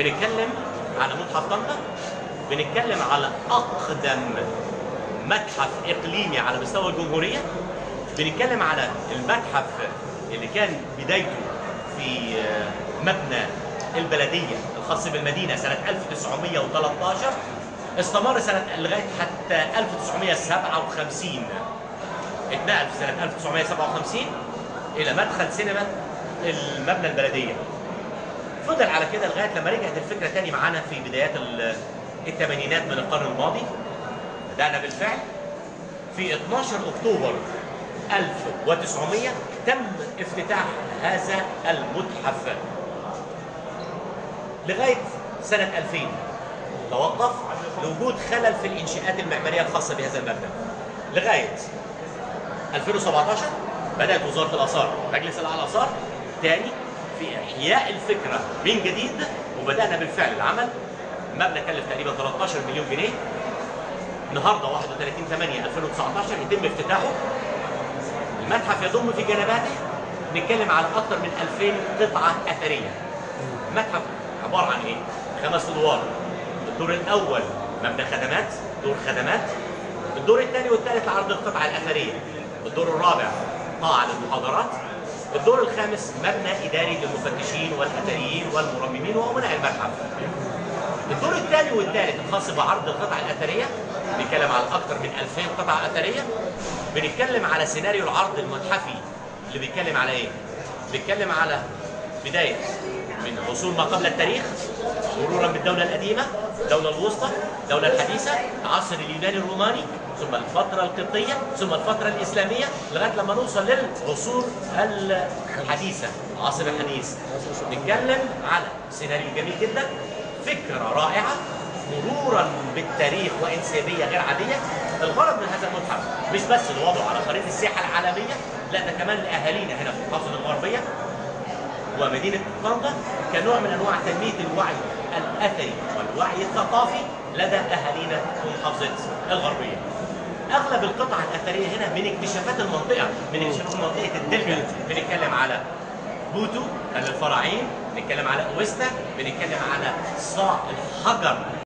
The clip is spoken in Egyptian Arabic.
بنتكلم على متحف طنطا بنتكلم على اقدم متحف اقليمي على مستوى الجمهوريه بنتكلم على المتحف اللي كان بدايته في مبنى البلديه الخاص بالمدينه سنه 1913 استمر سنه لغايه حتى 1957 اتنقل في سنه 1957 الى مدخل سينما المبنى البلديه فضل على كده لغايه لما رجعت الفكره تاني معانا في بدايات الثمانينات من القرن الماضي بدانا بالفعل في 12 اكتوبر 1900 تم افتتاح هذا المتحف لغايه سنه 2000 توقف لوجود خلل في الانشاءات المعماريه الخاصه بهذا المبنى لغايه 2017 بدات وزاره الاثار مجلس الاعلى للاثار تاني في احياء الفكره من جديد وبدانا بالفعل العمل مبنى كلف تقريبا 13 مليون جنيه النهارده 31 8 2019 يتم افتتاحه المتحف يضم في جنباته نتكلم على اكثر من 2000 قطعه اثريه المتحف عباره عن ايه؟ خمس ادوار الدور الاول مبنى خدمات دور خدمات الدور الثاني والثالث عرض القطع الاثريه الدور الرابع قاعه للمحاضرات الدور الخامس مبنى اداري للمفتشين والاثريين والمرممين وامناء المتحف الدور الثاني والثالث الخاص بعرض القطع الاثريه بنتكلم على اكثر من 2000 قطعه اثريه بنتكلم على سيناريو العرض المتحفي اللي بيتكلم على ايه؟ بيتكلم على بدايه من عصور ما قبل التاريخ مرورا بالدوله القديمه الدوله الوسطى الدوله الحديثه عصر اليوناني الروماني ثم الفترة القبطية ثم الفترة الإسلامية لغاية لما نوصل للعصور الحديثة العصر الحديث نتكلم على سيناريو جميل جدا فكرة رائعة مرورا بالتاريخ وانسيابيه غير عاديه الغرض من هذا المتحف مش بس لوضعه على خريطه السياحه العالميه لا ده كمان لاهالينا هنا في المحافظه الغربيه ومدينه طنطا كنوع من انواع تنميه الوعي الاثري والوعي الثقافي لدى اهالينا في محافظه الغربيه. اغلب القطع الاثريه هنا من اكتشافات المنطقه من اكتشافات منطقه الدلتا بنتكلم على بوتو الفراعين بنتكلم على اويستا بنتكلم على صاع الحجر